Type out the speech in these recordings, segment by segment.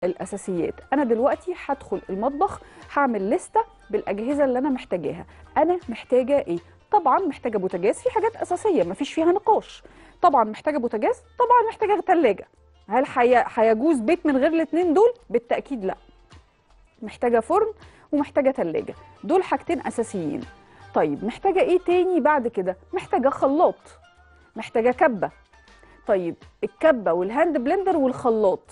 الاساسيات انا دلوقتي هدخل المطبخ هعمل لستة بالاجهزه اللي انا محتاجاها انا محتاجه ايه طبعا محتاجه بوتاجاز في حاجات اساسيه مفيش فيها نقاش طبعا محتاجه بوتاجاز طبعا محتاجه ثلاجه هل حي- هيجوز بيت من غير الاثنين دول بالتاكيد لا محتاجه فرن ومحتاجه ثلاجه دول حاجتين اساسيين طيب محتاجه ايه تاني بعد كده محتاجه خلاط محتاجه كبه طيب الكبه والهاند بلندر والخلاط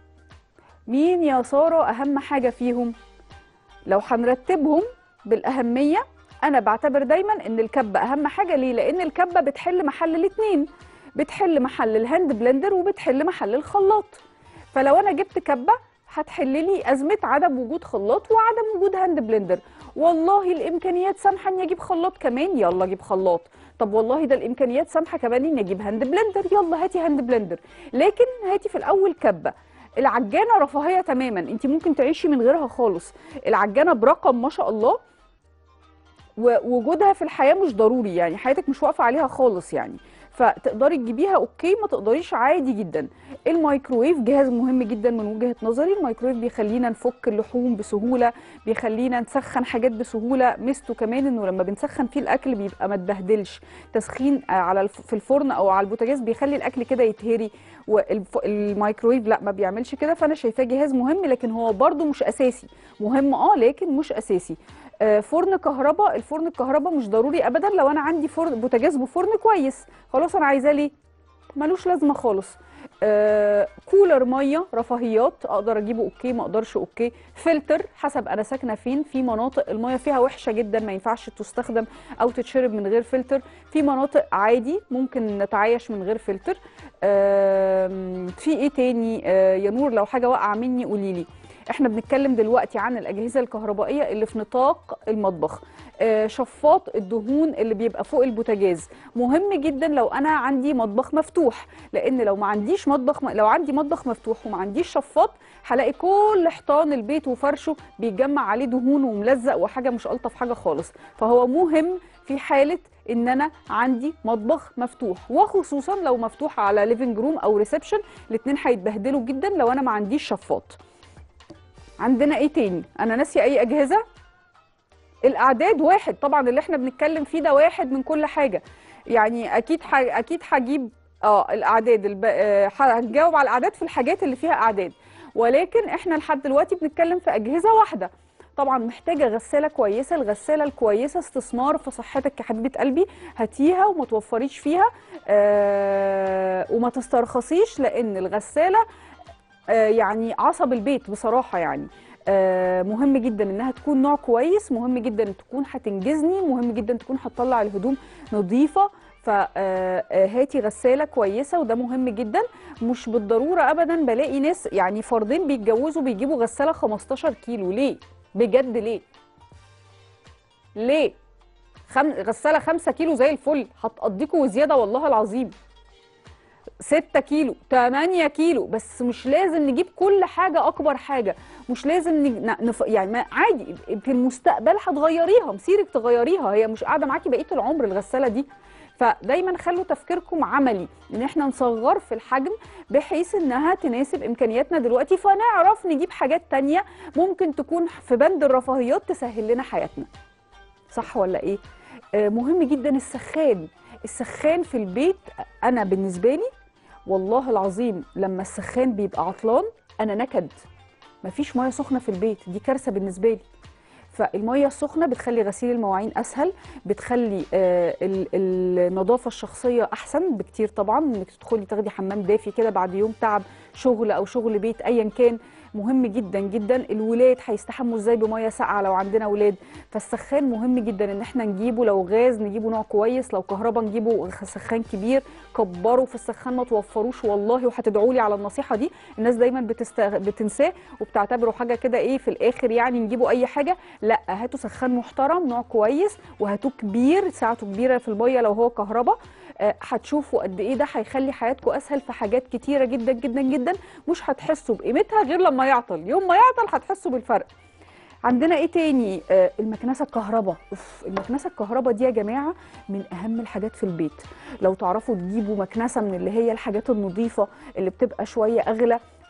مين يا ساره اهم حاجه فيهم لو هنرتبهم بالاهميه انا بعتبر دايما ان الكبه اهم حاجه ليه لان الكبه بتحل محل الاثنين بتحل محل الهاند بلندر وبتحل محل الخلاط فلو انا جبت كبه هتحل لي ازمه عدم وجود خلاط وعدم وجود هاند بلندر والله الامكانيات سامحه اني اجيب خلاط كمان يلا اجيب خلاط طب والله ده الامكانيات سامحه كمان اني اجيب هاند بلندر يلا هاتي هاند بلندر لكن هاتي في الاول كبه العجانه رفاهيه تماما انت ممكن تعيشي من غيرها خالص العجانه برقم ما شاء الله ووجودها في الحياه مش ضروري يعني حياتك مش واقفه عليها خالص يعني فتقدري تجيبيها اوكي ما تقدريش عادي جدا الميكروويف جهاز مهم جدا من وجهه نظري الميكروويف بيخلينا نفك اللحوم بسهوله بيخلينا نسخن حاجات بسهوله ميزته كمان انه لما بنسخن فيه الاكل بيبقى ما اتبهدلش تسخين على الف... في الفرن او على البوتاجاز بيخلي الاكل كده يتهري والميكروويف لا ما بيعملش كده فانا شايفاه جهاز مهم لكن هو برده مش اساسي مهم اه لكن مش اساسي آه، فرن كهرباء الفرن الكهرباء مش ضروري ابدا لو انا عندي فرن بوتاجاز بفرن كويس خلاص انا عايزاه ليه ملوش لازمه خالص آه، كولر ميه رفاهيات اقدر اجيبه اوكي ما اقدرش اوكي فلتر حسب انا ساكنه فين في مناطق الميه فيها وحشه جدا ما ينفعش تستخدم او تتشرب من غير فلتر في مناطق عادي ممكن نتعايش من غير فلتر آم، في ايه تاني آه، يا نور لو حاجه واقعه مني قولي لي احنا بنتكلم دلوقتي عن الاجهزه الكهربائيه اللي في نطاق المطبخ آه، شفاط الدهون اللي بيبقى فوق البوتاجاز مهم جدا لو انا عندي مطبخ مفتوح لان لو ما عنديش مطبخ لو عندي مطبخ مفتوح وما عنديش شفاط هلاقي كل حيطان البيت وفرشه بيتجمع عليه دهون وملزق وحاجه مش الطف حاجه خالص فهو مهم في حاله ان انا عندي مطبخ مفتوح وخصوصا لو مفتوح على ليفنج روم او ريسبشن الاثنين هيتبهدلوا جدا لو انا ما عنديش شفاط عندنا ايه تاني انا ناسيه اي اجهزه الاعداد واحد طبعا اللي احنا بنتكلم فيه ده واحد من كل حاجه يعني اكيد ح... اكيد هجيب اه الاعداد الب... آه، هنجاوب على الاعداد في الحاجات اللي فيها اعداد ولكن احنا لحد دلوقتي بنتكلم في اجهزه واحده طبعا محتاجه غساله كويسه الغساله الكويسه استثمار في صحتك يا حبيبه قلبي هاتيها وما توفريش فيها آه وما تسترخصيش لان الغساله آه يعني عصب البيت بصراحه يعني آه، مهم جدا انها تكون نوع كويس مهم جدا ان تكون هتنجزني مهم جدا تكون هتطلع الهدوم نظيفه فهاتي غساله كويسه وده مهم جدا مش بالضروره ابدا بلاقي ناس يعني فردين بيتجوزوا بيجيبوا غساله 15 كيلو ليه بجد ليه ليه خم... غساله 5 كيلو زي الفل هتقضيكوا وزياده والله العظيم 6 كيلو 8 كيلو بس مش لازم نجيب كل حاجه اكبر حاجه مش لازم ن... نف... يعني ما عادي في المستقبل هتغيريها مصيرك تغيريها هي مش قاعده معاكي بقيه العمر الغساله دي فدايما خلوا تفكيركم عملي ان احنا نصغر في الحجم بحيث انها تناسب امكانياتنا دلوقتي فنعرف نجيب حاجات تانية ممكن تكون في بند الرفاهيات تسهل لنا حياتنا صح ولا ايه آه مهم جدا السخان السخان في البيت انا بالنسبه لي والله العظيم لما السخان بيبقى عطلان انا نكد مفيش ميه سخنه في البيت دي كارثه بالنسبه لي فالميه السخنه بتخلي غسيل المواعين اسهل بتخلي آه ال- النظافه الشخصيه احسن بكتير طبعا انك تدخلي تاخدي حمام دافي كده بعد يوم تعب شغل او شغل بيت ايا كان مهم جدا جدا الولاد هيستحموا ازاي بميه ساقعه لو عندنا ولاد فالسخان مهم جدا ان احنا نجيبه لو غاز نجيبه نوع كويس لو كهرباء نجيبه سخان كبير كبروا في السخان ما توفروش والله وهتدعوا لي على النصيحه دي الناس دايما بتست... بتنساه وبتعتبره حاجه كده ايه في الاخر يعني نجيبوا اي حاجه لا هاتوا سخان محترم نوع كويس وهاتوه كبير ساعته كبيره في الميه لو هو كهرباء آه، هتشوفوا قد ايه ده هيخلي حياتكم اسهل في حاجات كتيره جدا جدا جدا مش هتحسوا بقيمتها غير لما يعطل يوم ما يعطل هتحسوا بالفرق عندنا ايه تاني آه المكنسه الكهرباء اوف المكنسه الكهرباء دي يا جماعه من اهم الحاجات في البيت لو تعرفوا تجيبوا مكنسه من اللي هي الحاجات النظيفه اللي بتبقى شويه اغلى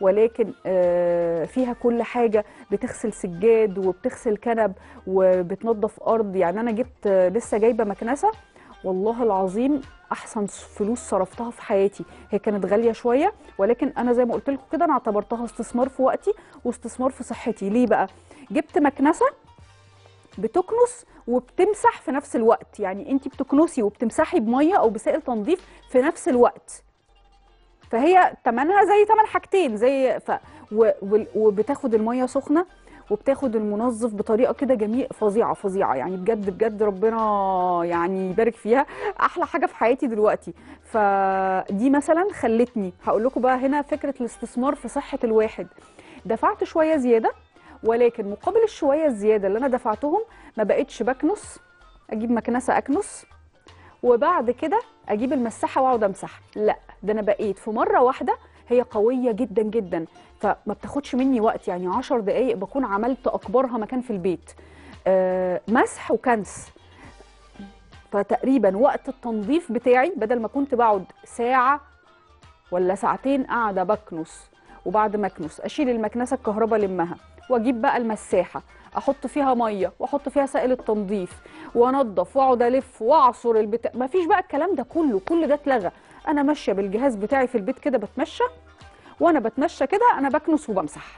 ولكن آه، فيها كل حاجه بتغسل سجاد وبتغسل كنب وبتنظف ارض يعني انا جبت آه، لسه جايبه مكنسه والله العظيم احسن فلوس صرفتها في حياتي هي كانت غاليه شويه ولكن انا زي ما قلت لكم كده انا اعتبرتها استثمار في وقتي واستثمار في صحتي ليه بقى جبت مكنسه بتكنس وبتمسح في نفس الوقت يعني انت بتكنسي وبتمسحي بميه او بسائل تنظيف في نفس الوقت فهي تمنها زي تمن حاجتين زي ف و وال- وبتاخد الميه سخنه وبتاخد المنظف بطريقه كده جميل فظيعه فظيعه يعني بجد بجد ربنا يعني يبارك فيها احلى حاجه في حياتي دلوقتي فدي مثلا خلتني هقول لكم بقى هنا فكره الاستثمار في صحه الواحد دفعت شويه زياده ولكن مقابل الشويه الزياده اللي انا دفعتهم ما بقتش بكنس اجيب مكنسه اكنس وبعد كده اجيب المساحه واقعد امسح لا ده انا بقيت في مره واحده هي قويه جدا جدا فما بتاخدش مني وقت يعني 10 دقائق بكون عملت اكبرها مكان في البيت آه مسح وكنس فتقريبا وقت التنظيف بتاعي بدل ما كنت بقعد ساعه ولا ساعتين قاعده بكنس وبعد ما اكنس اشيل المكنسه الكهرباء لمها واجيب بقى المساحه احط فيها ميه واحط فيها سائل التنظيف وانضف واقعد الف واعصر البتاع مفيش بقى الكلام ده كله كل ده اتلغى انا ماشيه بالجهاز بتاعي في البيت كده بتمشى وانا بتمشى كده انا بكنس وبمسح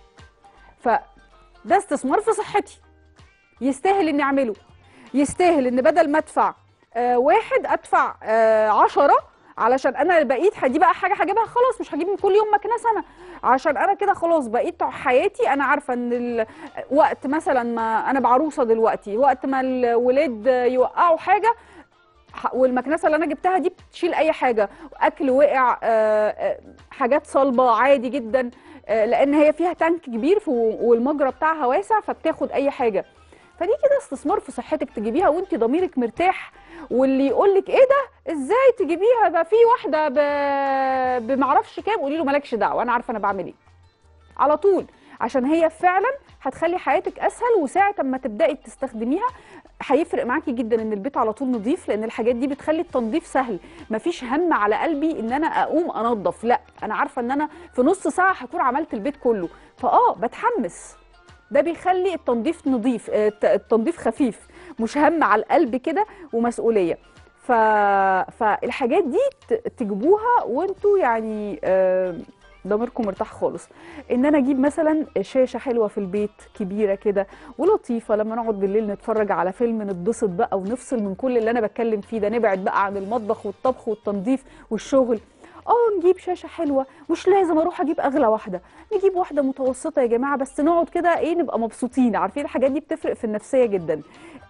فده استثمار في صحتي يستاهل اني اعمله يستاهل ان بدل ما ادفع آه واحد ادفع آه عشرة علشان انا بقيت دي بقى حاجه هجيبها خلاص مش هجيب من كل يوم مكنسه انا عشان انا كده خلاص بقيت حياتي انا عارفه ان ال- وقت مثلا ما انا بعروسه دلوقتي وقت ما الولاد يوقعوا حاجه ح- والمكنسه اللي انا جبتها دي بتشيل اي حاجه اكل وقع آه، آه، حاجات صلبه عادي جدا آه، لان هي فيها تانك كبير ف- والمجرى بتاعها واسع فبتاخد اي حاجه فدي كده استثمار في صحتك تجيبيها وانت ضميرك مرتاح واللي يقول لك ايه ده ازاي تجيبيها ده في واحده ب... بمعرفش كام قولي له مالكش دعوه انا عارفه انا بعمل ايه على طول عشان هي فعلا هتخلي حياتك اسهل وساعه اما تبداي تستخدميها هيفرق معاكي جدا ان البيت على طول نظيف لان الحاجات دي بتخلي التنظيف سهل مفيش هم على قلبي ان انا اقوم انظف لا انا عارفه ان انا في نص ساعه هكون عملت البيت كله فاه بتحمس ده بيخلي التنظيف نظيف آه، الت- التنظيف خفيف مش هم على القلب كده ومسؤوليه ف... فالحاجات دي ت- تجيبوها وانتوا يعني آه، ضميركم مرتاح خالص ان انا اجيب مثلا شاشه حلوه في البيت كبيره كده ولطيفه لما نقعد بالليل نتفرج على فيلم نتبسط بقى ونفصل من كل اللي انا بتكلم فيه ده نبعد بقى عن المطبخ والطبخ والتنظيف والشغل اه نجيب شاشه حلوه مش لازم اروح اجيب اغلى واحده نجيب واحده متوسطه يا جماعه بس نقعد كده ايه نبقى مبسوطين عارفين الحاجات دي بتفرق في النفسيه جدا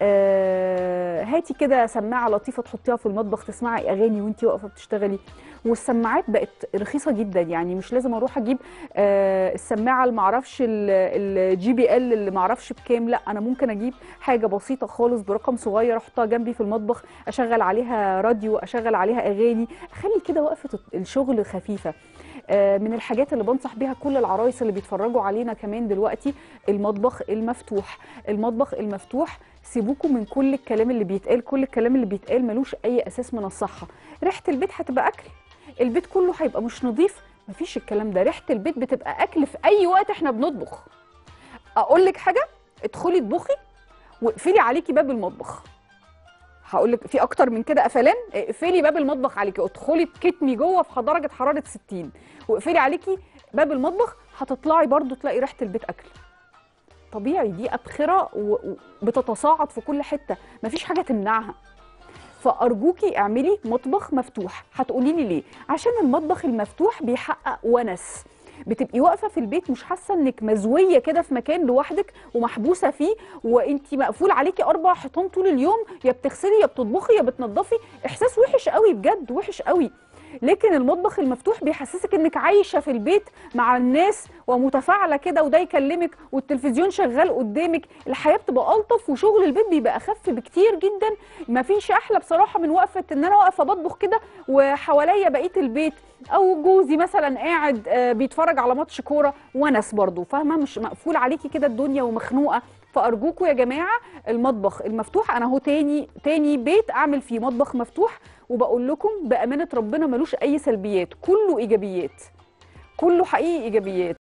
آه هاتي كده سماعه لطيفه تحطيها في المطبخ تسمعي اغاني وانتي واقفه بتشتغلي والسماعات بقت رخيصه جدا يعني مش لازم اروح اجيب آه السماعه اللي معرفش الجي بي ال اللي معرفش بكام لا انا ممكن اجيب حاجه بسيطه خالص برقم صغير احطها جنبي في المطبخ اشغل عليها راديو اشغل عليها اغاني اخلي كده وقفه الشغل خفيفه آه، من الحاجات اللي بنصح بيها كل العرايس اللي بيتفرجوا علينا كمان دلوقتي المطبخ المفتوح المطبخ المفتوح سيبوكوا من كل الكلام اللي بيتقال كل الكلام اللي بيتقال ملوش اي اساس من الصحه ريحه البيت هتبقى اكل البيت كله هيبقى مش نظيف مفيش الكلام ده ريحه البيت بتبقى اكل في اي وقت احنا بنطبخ اقول لك حاجه ادخلي اطبخي واقفلي عليكي باب المطبخ هقول لك في اكتر من كده قفلان اقفلي باب المطبخ عليكي ادخلي تكتمي جوه في درجه حراره 60 واقفلي عليكي باب المطبخ هتطلعي برضو تلاقي ريحه البيت اكل طبيعي دي ابخره و- وبتتصاعد في كل حته مفيش حاجه تمنعها فارجوكي اعملي مطبخ مفتوح هتقولي لي ليه عشان المطبخ المفتوح بيحقق ونس بتبقي واقفه في البيت مش حاسه انك مزويه كده في مكان لوحدك ومحبوسه فيه وانت مقفول عليكي اربع حيطان طول اليوم يا بتغسلي يا بتطبخي يا بتنضفي احساس وحش قوي بجد وحش قوي لكن المطبخ المفتوح بيحسسك انك عايشه في البيت مع الناس ومتفاعله كده وده يكلمك والتلفزيون شغال قدامك الحياه بتبقى الطف وشغل البيت بيبقى اخف بكتير جدا مفيش احلى بصراحه من وقفه ان انا واقفه بطبخ كده وحواليا بقيه البيت او جوزي مثلا قاعد آه، بيتفرج على ماتش كوره ونس برضو فاهمه مش مقفول عليكي كده الدنيا ومخنوقه فارجوكوا يا جماعه المطبخ المفتوح انا هو تاني تاني بيت اعمل فيه مطبخ مفتوح وبقول لكم بامانه ربنا ملوش اي سلبيات كله ايجابيات كله حقيقي ايجابيات